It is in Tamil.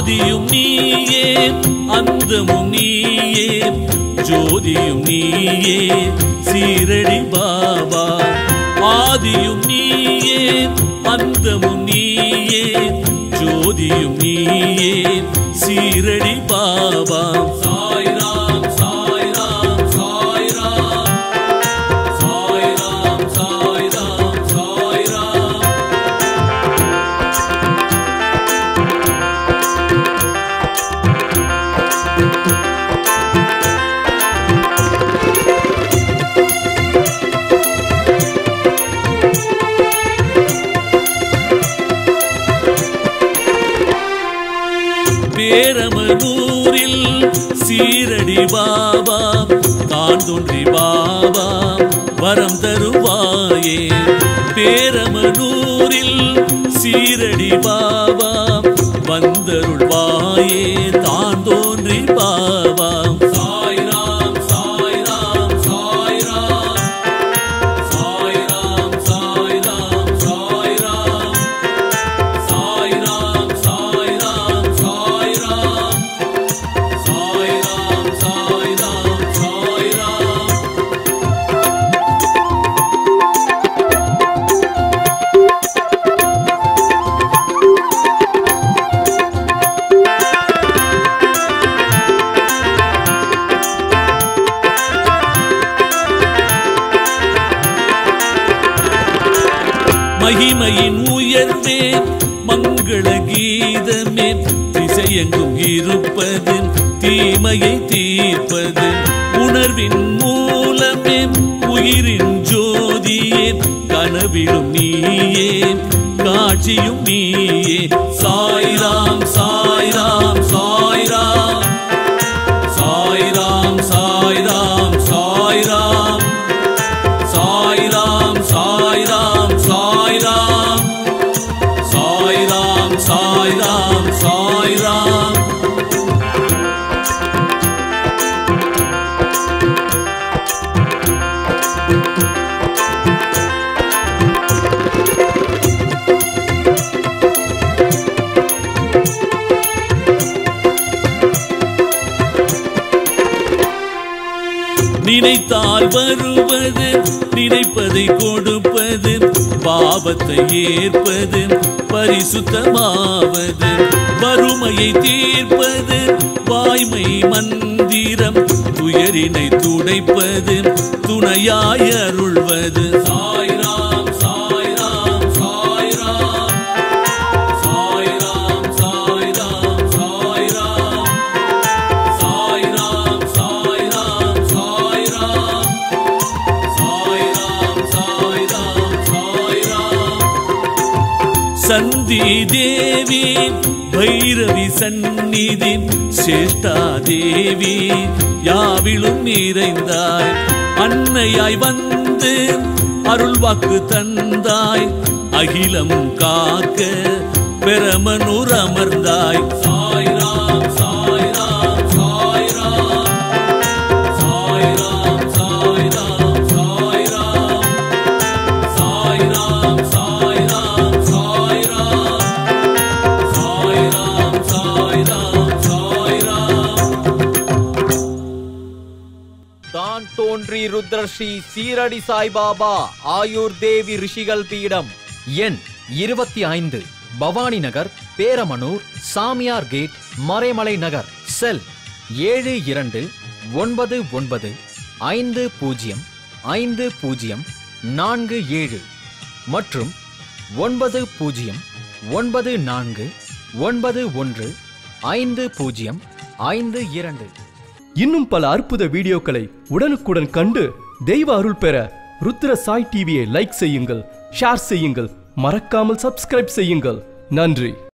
ஆதியும் நீயே அந்தமும் நீயே ஜோதியும் நீயே சீரடி பாபா ஆதியும் நீயே அந்தமும் நீயே ஜோதியும் நீயே சீரடி பாபா சாய்ராம் சாய்ராம் சாய்ராம் சாய்ராம் சாய்ராம் சாய்ராம் பேரமனூரில் சீரடி பாபா தான் தோன்றி பாபா வரம் தருவாயே பேரமனூரில் சீரடி பாபா வந்தருள்வாயே தான் தோன்றி பாபா சாய்ராம் சாய்ராம் சாய்ராம் சாய்ராம் சாய்ராம் சாய்ராம் சாய்ராம் சாய்ராம் சாய்ராம் சாய்ராம் சாய்ராம் சாய்ராம் மகிமையின் உயர்வே மங்கள கீதமே திசையெங்கும் இருப்பது தீமையை தீர்ப்பது உணர்வின் மூலமே உயிரின் ஜோதியே கனவிலும் நீயே காட்சியும் நீயே சாய்ராம் சாய்ராம் சாய்ராம் சாய்ராம் சாய்ராம் சாய்ராம் சாய்ராம் சாய்ராம் சாய்ராம் சாய்ராம் சாய்ராம் சாய்ராம் நினைத்தால் வருவது நினைப்பதை கொடுப்பது பாவத்தை ஏற்பது பரிசுத்தமாவது வறுமையை தீர்ப்பது வாய்மை மந்திரம் துயரினை துடைப்பது துணையாய் அருள்வது சாய்ராம் சாய்ராம் சாய்ராம் சாய்ராம் சாய்ராம் சாய்ராம் சாய்ராம் சாய்ராம் சாய்ராம் சாய்ராம் சாய்ராம் சாய்ராம் சந்தி தேவி பைரவி சந்நிதி சேஷ்டா தேவி யாவிலும் நிறைந்தாய் அன்னையாய் வந்து அருள் வாக்கு தந்தாய் அகிலம் காக்க பெரமனூர் அமர்ந்தாய் சாய்ராம் சாய்ராம் சாய்ராம் சாய்ராம் சாய்ராம் சாய்ராம் சாய்ராம் சாய்ராம் சாய்ராம் சாய்ராம் சாய்ராம் சாய்ராம் தான் தோன்றி ருத்ரஸ்ரீ சீரடி சாய்பாபா ஆயுர் தேவி ரிஷிகள் பீடம் எண் இருபத்தி ஐந்து பவானி நகர் பேரமனூர் சாமியார் கேட் மறைமலை நகர் செல் ஏழு இரண்டு ஒன்பது ஒன்பது ஐந்து பூஜ்ஜியம் ஐந்து பூஜ்ஜியம் நான்கு ஏழு மற்றும் ஒன்பது பூஜ்ஜியம் ஒன்பது நான்கு ஒன்பது ஒன்று ஐந்து பூஜ்ஜியம் ஐந்து இரண்டு இன்னும் பல அற்புத வீடியோக்களை உடனுக்குடன் கண்டு தெய்வ அருள் பெற ருத்ர சாய் டிவியை லைக் செய்யுங்கள் ஷேர் செய்யுங்கள் மறக்காமல் சப்ஸ்கிரைப் செய்யுங்கள் நன்றி